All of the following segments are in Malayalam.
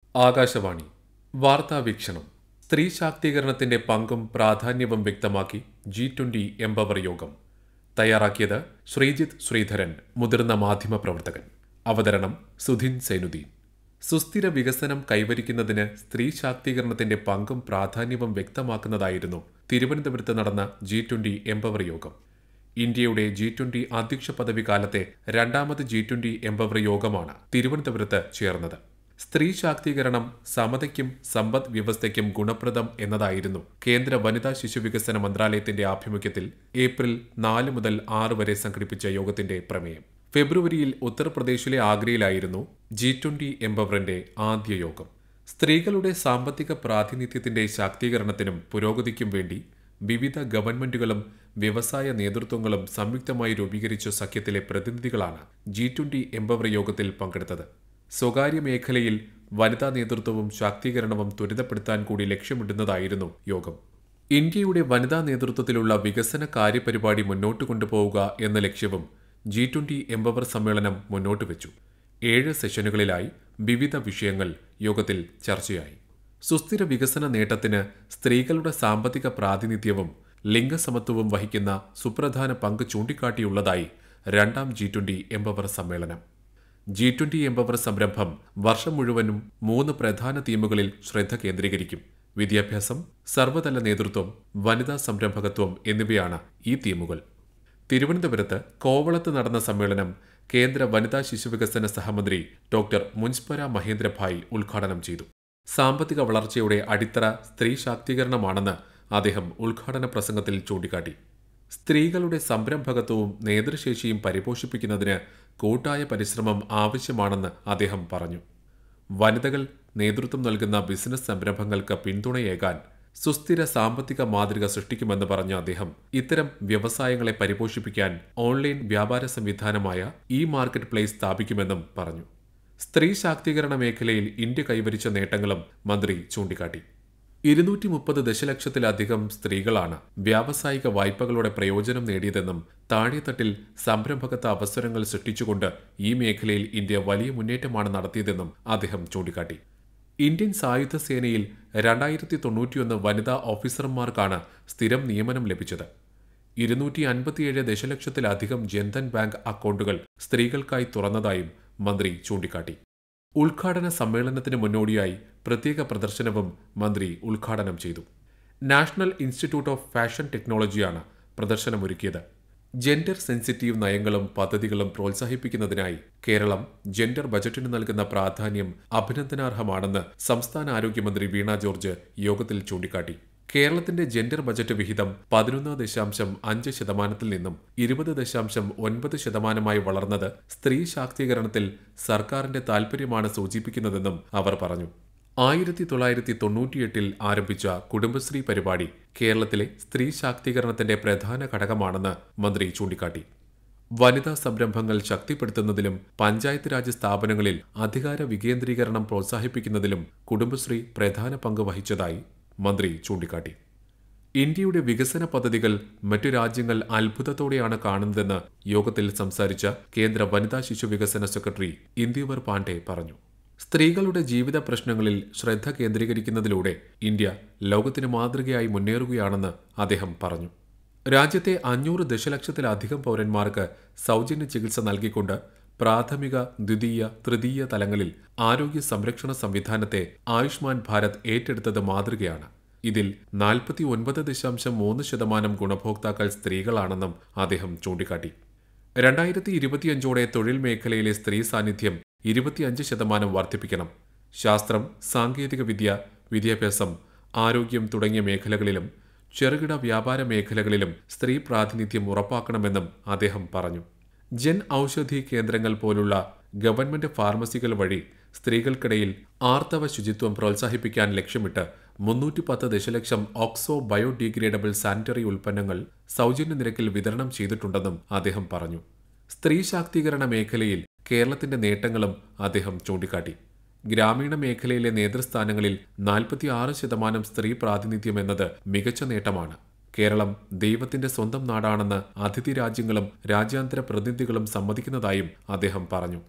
ആകാശവാണി വാർത്താ വീക്ഷണം സ്ത്രീ ശാക്തീകരണത്തിന്റെ പങ്കും പ്രാധാന്യവും വ്യക്തമാക്കി ജി ട്വന്റി എംപവർ യോഗം തയ്യാറാക്കിയത് ശ്രീജിത്ത് ശ്രീധരൻ മുതിർന്ന മാധ്യമപ്രവർത്തകൻ അവതരണം സുധിൻ സൈനുദ്ദീൻ സുസ്ഥിര വികസനം കൈവരിക്കുന്നതിന് സ്ത്രീ ശാക്തീകരണത്തിന്റെ പങ്കും പ്രാധാന്യവും വ്യക്തമാക്കുന്നതായിരുന്നു തിരുവനന്തപുരത്ത് നടന്ന ജി ട്വന്റി എംപവർ യോഗം ഇന്ത്യയുടെ ജി ട്വന്റി അധ്യക്ഷ പദവി കാലത്തെ രണ്ടാമത് ജി ട്വന്റി എംപവർ യോഗമാണ് തിരുവനന്തപുരത്ത് ചേർന്നത് സ്ത്രീ ശാക്തീകരണം സമതയ്ക്കും സമ്പദ് വ്യവസ്ഥയ്ക്കും ഗുണപ്രദം എന്നതായിരുന്നു കേന്ദ്ര വനിതാ ശിശുവികസന മന്ത്രാലയത്തിന്റെ ആഭിമുഖ്യത്തിൽ ഏപ്രിൽ നാല് മുതൽ ആറ് വരെ സംഘടിപ്പിച്ച യോഗത്തിന്റെ പ്രമേയം ഫെബ്രുവരിയിൽ ഉത്തർപ്രദേശിലെ ആഗ്രയിലായിരുന്നു ജി ട്വന്റി എംപവറിന്റെ ആദ്യ യോഗം സ്ത്രീകളുടെ സാമ്പത്തിക പ്രാതിനിധ്യത്തിന്റെ ശാക്തീകരണത്തിനും പുരോഗതിക്കും വേണ്ടി വിവിധ ഗവൺമെന്റുകളും വ്യവസായ നേതൃത്വങ്ങളും സംയുക്തമായി രൂപീകരിച്ച സഖ്യത്തിലെ പ്രതിനിധികളാണ് ജി ട്വന്റി എംപവർ യോഗത്തിൽ പങ്കെടുത്തത് സ്വകാര്യ മേഖലയിൽ വനിതാ നേതൃത്വവും ശാക്തീകരണവും ത്വരിതപ്പെടുത്താൻ കൂടി ലക്ഷ്യമിടുന്നതായിരുന്നു യോഗം ഇന്ത്യയുടെ വനിതാ നേതൃത്വത്തിലുള്ള വികസന കാര്യപരിപാടി മുന്നോട്ട് കൊണ്ടുപോവുക എന്ന ലക്ഷ്യവും ജി ട്വന്റി എംപവർ സമ്മേളനം മുന്നോട്ട് വെച്ചു ഏഴ് സെഷനുകളിലായി വിവിധ വിഷയങ്ങൾ യോഗത്തിൽ ചർച്ചയായി സുസ്ഥിര വികസന നേട്ടത്തിന് സ്ത്രീകളുടെ സാമ്പത്തിക പ്രാതിനിധ്യവും ലിംഗസമത്വവും വഹിക്കുന്ന സുപ്രധാന പങ്ക് ചൂണ്ടിക്കാട്ടിയുള്ളതായി രണ്ടാം ജി ട്വന്റി എംപവർ സമ്മേളനം ജി ട്വന്റി എംപവർ സംരംഭം വർഷം മുഴുവനും മൂന്ന് പ്രധാന തീമുകളിൽ ശ്രദ്ധ കേന്ദ്രീകരിക്കും വിദ്യാഭ്യാസം സർവ്വതല നേതൃത്വം വനിതാ സംരംഭകത്വം എന്നിവയാണ് ഈ തീമുകൾ തിരുവനന്തപുരത്ത് കോവളത്ത് നടന്ന സമ്മേളനം കേന്ദ്ര വനിതാ ശിശുവികസന സഹമന്ത്രി ഡോക്ടർ മുൻസ്പര മഹേന്ദ്രഭായ് ഉദ്ഘാടനം ചെയ്തു സാമ്പത്തിക വളർച്ചയുടെ അടിത്തറ സ്ത്രീ ശാക്തീകരണമാണെന്ന് അദ്ദേഹം ഉദ്ഘാടന പ്രസംഗത്തിൽ ചൂണ്ടിക്കാട്ടി സ്ത്രീകളുടെ സംരംഭകത്വവും നേതൃശേഷിയും പരിപോഷിപ്പിക്കുന്നതിന് കൂട്ടായ പരിശ്രമം ആവശ്യമാണെന്ന് അദ്ദേഹം പറഞ്ഞു വനിതകൾ നേതൃത്വം നൽകുന്ന ബിസിനസ് സംരംഭങ്ങൾക്ക് പിന്തുണയേകാൻ സുസ്ഥിര സാമ്പത്തിക മാതൃക സൃഷ്ടിക്കുമെന്ന് പറഞ്ഞ അദ്ദേഹം ഇത്തരം വ്യവസായങ്ങളെ പരിപോഷിപ്പിക്കാൻ ഓൺലൈൻ വ്യാപാര സംവിധാനമായ ഇ മാർക്കറ്റ് പ്ലേസ് സ്ഥാപിക്കുമെന്നും പറഞ്ഞു സ്ത്രീ ശാക്തീകരണ മേഖലയിൽ ഇന്ത്യ കൈവരിച്ച നേട്ടങ്ങളും മന്ത്രി ചൂണ്ടിക്കാട്ടി ഇരുന്നൂറ്റി മുപ്പത് ദശലക്ഷത്തിലധികം സ്ത്രീകളാണ് വ്യാവസായിക വായ്പകളുടെ പ്രയോജനം നേടിയതെന്നും താഴെത്തട്ടിൽ സംരംഭകത്വ അവസരങ്ങൾ സൃഷ്ടിച്ചുകൊണ്ട് ഈ മേഖലയിൽ ഇന്ത്യ വലിയ മുന്നേറ്റമാണ് നടത്തിയതെന്നും അദ്ദേഹം ചൂണ്ടിക്കാട്ടി ഇന്ത്യൻ സായുധ സേനയിൽ രണ്ടായിരത്തി തൊണ്ണൂറ്റിയൊന്ന് വനിതാ ഓഫീസർമാർക്കാണ് സ്ഥിരം നിയമനം ലഭിച്ചത് ഇരുന്നൂറ്റി അൻപത്തിയേഴ് ദശലക്ഷത്തിലധികം ജൻധൻ ബാങ്ക് അക്കൗണ്ടുകൾ സ്ത്രീകൾക്കായി തുറന്നതായും മന്ത്രി ചൂണ്ടിക്കാട്ടി ഉദ്ഘാടന സമ്മേളനത്തിന് മുന്നോടിയായി പ്രത്യേക പ്രദർശനവും മന്ത്രി ഉദ്ഘാടനം ചെയ്തു നാഷണൽ ഇൻസ്റ്റിറ്റ്യൂട്ട് ഓഫ് ഫാഷൻ ടെക്നോളജിയാണ് പ്രദർശനമൊരുക്കിയത് ജെൻഡർ സെൻസിറ്റീവ് നയങ്ങളും പദ്ധതികളും പ്രോത്സാഹിപ്പിക്കുന്നതിനായി കേരളം ജെൻഡർ ബജറ്റിന് നൽകുന്ന പ്രാധാന്യം അഭിനന്ദനാർഹമാണെന്ന് സംസ്ഥാന ആരോഗ്യമന്ത്രി വീണ ജോർജ് യോഗത്തിൽ ചൂണ്ടിക്കാട്ടി കേരളത്തിന്റെ ജെൻഡർ ബജറ്റ് വിഹിതം പതിനൊന്ന് ദശാംശം അഞ്ച് ശതമാനത്തിൽ നിന്നും ഇരുപത് ദശാംശം ഒൻപത് ശതമാനമായി വളർന്നത് സ്ത്രീ ശാക്തീകരണത്തിൽ സർക്കാരിന്റെ താൽപര്യമാണ് സൂചിപ്പിക്കുന്നതെന്നും അവർ പറഞ്ഞു ആയിരത്തി തൊള്ളായിരത്തി തൊണ്ണൂറ്റിയെട്ടിൽ ആരംഭിച്ച കുടുംബശ്രീ പരിപാടി കേരളത്തിലെ സ്ത്രീ ശാക്തീകരണത്തിന്റെ പ്രധാന ഘടകമാണെന്ന് മന്ത്രി ചൂണ്ടിക്കാട്ടി വനിതാ സംരംഭങ്ങൾ ശക്തിപ്പെടുത്തുന്നതിലും പഞ്ചായത്ത് രാജ് സ്ഥാപനങ്ങളിൽ അധികാര വികേന്ദ്രീകരണം പ്രോത്സാഹിപ്പിക്കുന്നതിലും കുടുംബശ്രീ പ്രധാന പങ്ക് വഹിച്ചതായി മന്ത്രി ചൂണ്ടിക്കാട്ടി ഇന്ത്യയുടെ വികസന പദ്ധതികൾ മറ്റു രാജ്യങ്ങൾ അത്ഭുതത്തോടെയാണ് കാണുന്നതെന്ന് യോഗത്തിൽ സംസാരിച്ച കേന്ദ്ര വനിതാ ശിശു വികസന സെക്രട്ടറി ഇന്ദിവർ പാണ്ഡെ പറഞ്ഞു സ്ത്രീകളുടെ ജീവിത പ്രശ്നങ്ങളിൽ ശ്രദ്ധ കേന്ദ്രീകരിക്കുന്നതിലൂടെ ഇന്ത്യ ലോകത്തിന് മാതൃകയായി മുന്നേറുകയാണെന്ന് അദ്ദേഹം പറഞ്ഞു രാജ്യത്തെ അഞ്ഞൂറ് ദശലക്ഷത്തിലധികം പൗരന്മാർക്ക് സൗജന്യ ചികിത്സ നൽകിക്കൊണ്ട് പ്രാഥമിക ദ്വിതീയ തൃതീയ തലങ്ങളിൽ ആരോഗ്യ സംരക്ഷണ സംവിധാനത്തെ ആയുഷ്മാൻ ഭാരത് ഏറ്റെടുത്തത് മാതൃകയാണ് ഇതിൽ നാൽപ്പത്തി ഒൻപത് ദശാംശം മൂന്ന് ശതമാനം ഗുണഭോക്താക്കൾ സ്ത്രീകളാണെന്നും അദ്ദേഹം ചൂണ്ടിക്കാട്ടി രണ്ടായിരത്തി ഇരുപത്തിയഞ്ചോടെ തൊഴിൽ മേഖലയിലെ സ്ത്രീ സാന്നിധ്യം ഇരുപത്തിയഞ്ച് ശതമാനം വർദ്ധിപ്പിക്കണം ശാസ്ത്രം സാങ്കേതികവിദ്യ വിദ്യാഭ്യാസം ആരോഗ്യം തുടങ്ങിയ മേഖലകളിലും ചെറുകിട വ്യാപാര മേഖലകളിലും സ്ത്രീ പ്രാതിനിധ്യം ഉറപ്പാക്കണമെന്നും അദ്ദേഹം പറഞ്ഞു ജൻ ഔഷധി കേന്ദ്രങ്ങൾ പോലുള്ള ഗവൺമെന്റ് ഫാർമസികൾ വഴി സ്ത്രീകൾക്കിടയിൽ ആർത്തവ ശുചിത്വം പ്രോത്സാഹിപ്പിക്കാൻ ലക്ഷ്യമിട്ട് മുന്നൂറ്റി പത്ത് ദശലക്ഷം ഓക്സോ ബയോഡീഗ്രേഡബിൾ സാനിറ്ററി ഉൽപ്പന്നങ്ങൾ സൗജന്യ നിരക്കിൽ വിതരണം ചെയ്തിട്ടുണ്ടെന്നും അദ്ദേഹം പറഞ്ഞു സ്ത്രീ ശാക്തീകരണ മേഖലയിൽ കേരളത്തിന്റെ നേട്ടങ്ങളും അദ്ദേഹം ചൂണ്ടിക്കാട്ടി ഗ്രാമീണ മേഖലയിലെ നേതൃസ്ഥാനങ്ങളിൽ നാൽപ്പത്തിയാറ് ശതമാനം സ്ത്രീ പ്രാതിനിധ്യം എന്നത് മികച്ച നേട്ടമാണ് കേരളം ദൈവത്തിന്റെ സ്വന്തം നാടാണെന്ന് അതിഥി രാജ്യങ്ങളും രാജ്യാന്തര പ്രതിനിധികളും സമ്മതിക്കുന്നതായും അദ്ദേഹം പറഞ്ഞു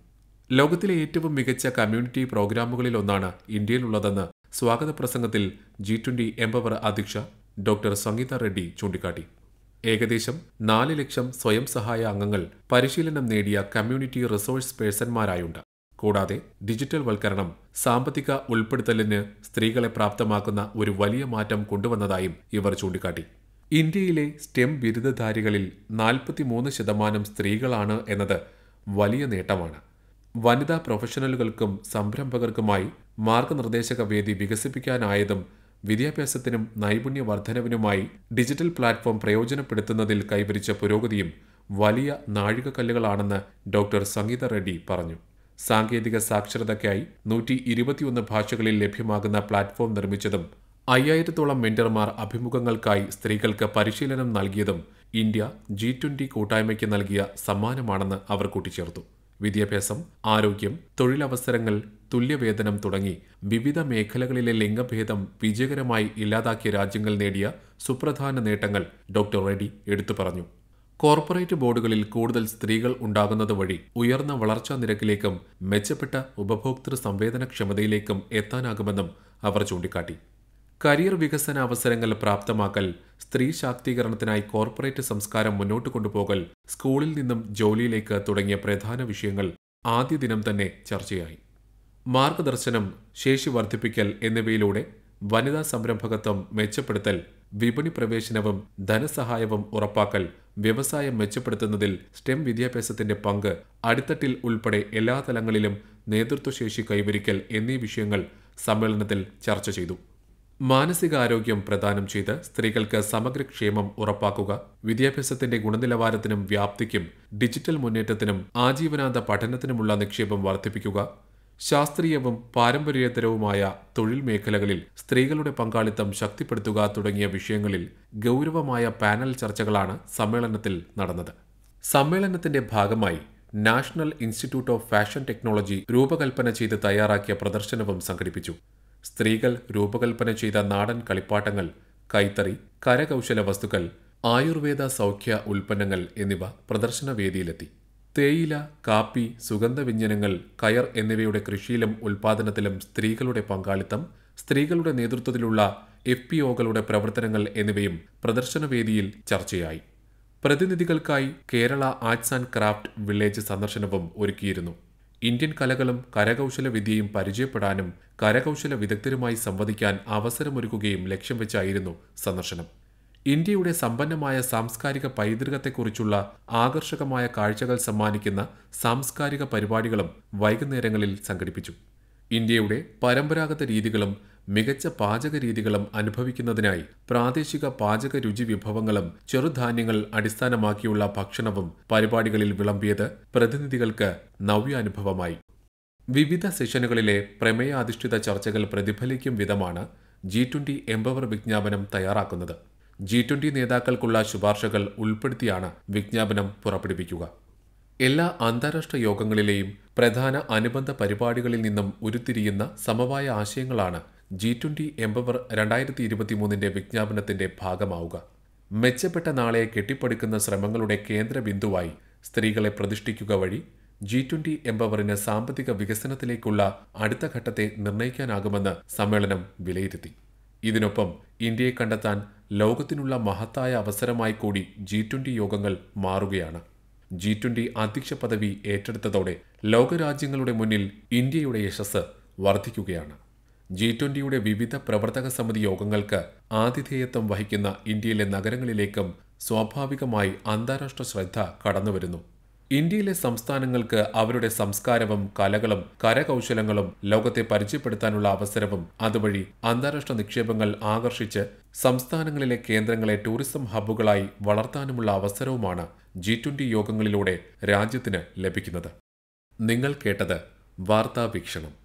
ലോകത്തിലെ ഏറ്റവും മികച്ച കമ്മ്യൂണിറ്റി പ്രോഗ്രാമുകളിലൊന്നാണ് ഇന്ത്യയിലുള്ളതെന്ന് സ്വാഗത പ്രസംഗത്തിൽ ജി ട്വന്റി എംപവർ അധ്യക്ഷ ഡോക്ടർ സംഗീത റെഡ്ഡി ചൂണ്ടിക്കാട്ടി ഏകദേശം നാല് ലക്ഷം സ്വയം സഹായ അംഗങ്ങൾ പരിശീലനം നേടിയ കമ്മ്യൂണിറ്റി റിസോഴ്സ് പേഴ്സൺമാരായുണ്ട് കൂടാതെ ഡിജിറ്റൽ വൽക്കരണം സാമ്പത്തിക ഉൾപ്പെടുത്തലിന് സ്ത്രീകളെ പ്രാപ്തമാക്കുന്ന ഒരു വലിയ മാറ്റം കൊണ്ടുവന്നതായും ഇവർ ചൂണ്ടിക്കാട്ടി ഇന്ത്യയിലെ സ്റ്റെം ബിരുദധാരികളിൽ നാൽപ്പത്തിമൂന്ന് ശതമാനം സ്ത്രീകളാണ് എന്നത് വലിയ നേട്ടമാണ് വനിതാ പ്രൊഫഷണലുകൾക്കും സംരംഭകർക്കുമായി മാർഗനിർദ്ദേശക വേദി വികസിപ്പിക്കാനായതും വിദ്യാഭ്യാസത്തിനും നൈപുണ്യ വർധനവിനുമായി ഡിജിറ്റൽ പ്ലാറ്റ്ഫോം പ്രയോജനപ്പെടുത്തുന്നതിൽ കൈവരിച്ച പുരോഗതിയും വലിയ നാഴികക്കല്ലുകളാണെന്ന് ഡോക്ടർ സംഗീത റെഡ്ഡി പറഞ്ഞു സാങ്കേതിക സാക്ഷരതയ്ക്കായി നൂറ്റി ഇരുപത്തിയൊന്ന് ഭാഷകളിൽ ലഭ്യമാകുന്ന പ്ലാറ്റ്ഫോം നിർമ്മിച്ചതും അയ്യായിരത്തോളം മെന്റർമാർ അഭിമുഖങ്ങൾക്കായി സ്ത്രീകൾക്ക് പരിശീലനം നൽകിയതും ഇന്ത്യ ജി ട്വന്റി കൂട്ടായ്മയ്ക്ക് നൽകിയ സമ്മാനമാണെന്ന് അവർ കൂട്ടിച്ചേർത്തു വിദ്യാഭ്യാസം ആരോഗ്യം തൊഴിലവസരങ്ങൾ തുല്യവേതനം തുടങ്ങി വിവിധ മേഖലകളിലെ ലിംഗഭേദം വിജയകരമായി ഇല്ലാതാക്കിയ രാജ്യങ്ങൾ നേടിയ സുപ്രധാന നേട്ടങ്ങൾ ഡോക്ടർ റെഡ്ഡി എടുത്തു പറഞ്ഞു കോർപ്പറേറ്റ് ബോർഡുകളിൽ കൂടുതൽ സ്ത്രീകൾ ഉണ്ടാകുന്നത് വഴി ഉയർന്ന വളർച്ചാ നിരക്കിലേക്കും മെച്ചപ്പെട്ട ഉപഭോക്തൃ സംവേദനക്ഷമതയിലേക്കും എത്താനാകുമെന്നും അവർ ചൂണ്ടിക്കാട്ടി കരിയർ വികസന അവസരങ്ങൾ പ്രാപ്തമാക്കൽ സ്ത്രീ ശാക്തീകരണത്തിനായി കോർപ്പറേറ്റ് സംസ്കാരം മുന്നോട്ട് കൊണ്ടുപോകൽ സ്കൂളിൽ നിന്നും ജോലിയിലേക്ക് തുടങ്ങിയ പ്രധാന വിഷയങ്ങൾ ആദ്യ ദിനം തന്നെ ചർച്ചയായി മാർഗദർശനം ശേഷി വർദ്ധിപ്പിക്കൽ എന്നിവയിലൂടെ വനിതാ സംരംഭകത്വം മെച്ചപ്പെടുത്തൽ വിപണി പ്രവേശനവും ധനസഹായവും ഉറപ്പാക്കൽ വ്യവസായം മെച്ചപ്പെടുത്തുന്നതിൽ സ്റ്റെം വിദ്യാഭ്യാസത്തിന്റെ പങ്ക് അടിത്തട്ടിൽ ഉൾപ്പെടെ എല്ലാ തലങ്ങളിലും നേതൃത്വശേഷി കൈവരിക്കൽ എന്നീ വിഷയങ്ങൾ സമ്മേളനത്തിൽ ചർച്ച ചെയ്തു മാനസികാരോഗ്യം പ്രദാനം ചെയ്ത് സ്ത്രീകൾക്ക് സമഗ്രക്ഷേമം ഉറപ്പാക്കുക വിദ്യാഭ്യാസത്തിന്റെ ഗുണനിലവാരത്തിനും വ്യാപ്തിക്കും ഡിജിറ്റൽ മുന്നേറ്റത്തിനും ആജീവനാന്ത പഠനത്തിനുമുള്ള നിക്ഷേപം വർദ്ധിപ്പിക്കുക ശാസ്ത്രീയവും പാരമ്പര്യേതരവുമായ തൊഴിൽ മേഖലകളിൽ സ്ത്രീകളുടെ പങ്കാളിത്തം ശക്തിപ്പെടുത്തുക തുടങ്ങിയ വിഷയങ്ങളിൽ ഗൗരവമായ പാനൽ ചർച്ചകളാണ് സമ്മേളനത്തിൽ നടന്നത് സമ്മേളനത്തിന്റെ ഭാഗമായി national institute of fashion technology രൂപകൽപ്പന ചെയ്ത് തയ്യാറാക്കിയ പ്രദർശനവും സംഘടിപ്പിച്ചു സ്ത്രീകൾ രൂപകൽപ്പന ചെയ്ത നാടൻ കളിപ്പാട്ടങ്ങൾ കൈത്തറി കരകൗശല വസ്തുക്കൾ ആയുർവേദ സൗഖ്യ ഉൽപ്പന്നങ്ങൾ എന്നിവ പ്രദർശനവേദിയിലെത്തി തേയില കാപ്പി സുഗന്ധവ്യഞ്ജനങ്ങൾ കയർ എന്നിവയുടെ കൃഷിയിലും ഉൽപാദനത്തിലും സ്ത്രീകളുടെ പങ്കാളിത്തം സ്ത്രീകളുടെ നേതൃത്വത്തിലുള്ള എഫ് പി ഒകളുടെ പ്രവർത്തനങ്ങൾ എന്നിവയും പ്രദർശനവേദിയിൽ ചർച്ചയായി പ്രതിനിധികൾക്കായി Kerala arts and craft village സന്ദർശനവും ഒരുക്കിയിരുന്നു ഇന്ത്യൻ കലകളും കരകൗശല വിദ്യയും പരിചയപ്പെടാനും കരകൗശല വിദഗ്ധരുമായി സംവദിക്കാൻ അവസരമൊരുക്കുകയും ലക്ഷ്യം വെച്ചായിരുന്നു സന്ദർശനം ഇന്ത്യയുടെ സമ്പന്നമായ സാംസ്കാരിക പൈതൃകത്തെക്കുറിച്ചുള്ള ആകർഷകമായ കാഴ്ചകൾ സമ്മാനിക്കുന്ന സാംസ്കാരിക പരിപാടികളും വൈകുന്നേരങ്ങളിൽ സംഘടിപ്പിച്ചു ഇന്ത്യയുടെ പരമ്പരാഗത രീതികളും മികച്ച പാചക രീതികളും അനുഭവിക്കുന്നതിനായി പ്രാദേശിക പാചക രുചി വിഭവങ്ങളും ചെറുധാന്യങ്ങൾ അടിസ്ഥാനമാക്കിയുള്ള ഭക്ഷണവും പരിപാടികളിൽ വിളമ്പിയത് പ്രതിനിധികൾക്ക് നവ്യാനുഭവമായി വിവിധ സെഷനുകളിലെ പ്രമേയാധിഷ്ഠിത ചർച്ചകൾ പ്രതിഫലിക്കും വിധമാണ് ജി ട്വന്റി എംപവർ വിജ്ഞാപനം തയ്യാറാക്കുന്നത് ജി ട്വന്റി നേതാക്കൾക്കുള്ള ശുപാർശകൾ ഉൾപ്പെടുത്തിയാണ് വിജ്ഞാപനം പുറപ്പെടുവിക്കുക എല്ലാ അന്താരാഷ്ട്ര യോഗങ്ങളിലെയും പ്രധാന അനുബന്ധ പരിപാടികളിൽ നിന്നും ഉരുത്തിരിയുന്ന സമവായ ആശയങ്ങളാണ് ജി ട്വന്റി എംപവർ രണ്ടായിരത്തി ഇരുപത്തിമൂന്നിന്റെ വിജ്ഞാപനത്തിന്റെ ഭാഗമാവുക മെച്ചപ്പെട്ട നാളെ കെട്ടിപ്പടുക്കുന്ന ശ്രമങ്ങളുടെ കേന്ദ്ര ബിന്ദുവായി സ്ത്രീകളെ പ്രതിഷ്ഠിക്കുക വഴി ജി ട്വന്റി എംപവറിന് സാമ്പത്തിക വികസനത്തിലേക്കുള്ള അടുത്ത ഘട്ടത്തെ നിർണ്ണയിക്കാനാകുമെന്ന് സമ്മേളനം വിലയിരുത്തി ഇതിനൊപ്പം ഇന്ത്യയെ കണ്ടെത്താൻ ലോകത്തിനുള്ള മഹത്തായ അവസരമായി കൂടി ജി ട്വന്റി യോഗങ്ങൾ മാറുകയാണ് ജി ട്വന്റി അധ്യക്ഷ പദവി ഏറ്റെടുത്തതോടെ ലോകരാജ്യങ്ങളുടെ മുന്നിൽ ഇന്ത്യയുടെ യശസ് വർദ്ധിക്കുകയാണ് ജി ട്വന്റിയുടെ വിവിധ പ്രവർത്തക സമിതി യോഗങ്ങൾക്ക് ആതിഥേയത്വം വഹിക്കുന്ന ഇന്ത്യയിലെ നഗരങ്ങളിലേക്കും സ്വാഭാവികമായി അന്താരാഷ്ട്ര ശ്രദ്ധ കടന്നുവരുന്നു ഇന്ത്യയിലെ സംസ്ഥാനങ്ങൾക്ക് അവരുടെ സംസ്കാരവും കലകളും കരകൗശലങ്ങളും ലോകത്തെ പരിചയപ്പെടുത്താനുള്ള അവസരവും അതുവഴി അന്താരാഷ്ട്ര നിക്ഷേപങ്ങൾ ആകർഷിച്ച് സംസ്ഥാനങ്ങളിലെ കേന്ദ്രങ്ങളെ ടൂറിസം ഹബ്ബുകളായി വളർത്താനുമുള്ള അവസരവുമാണ് ജി ട്വന്റി യോഗങ്ങളിലൂടെ രാജ്യത്തിന് ലഭിക്കുന്നത് നിങ്ങൾ കേട്ടത് വാർത്താ വീക്ഷണം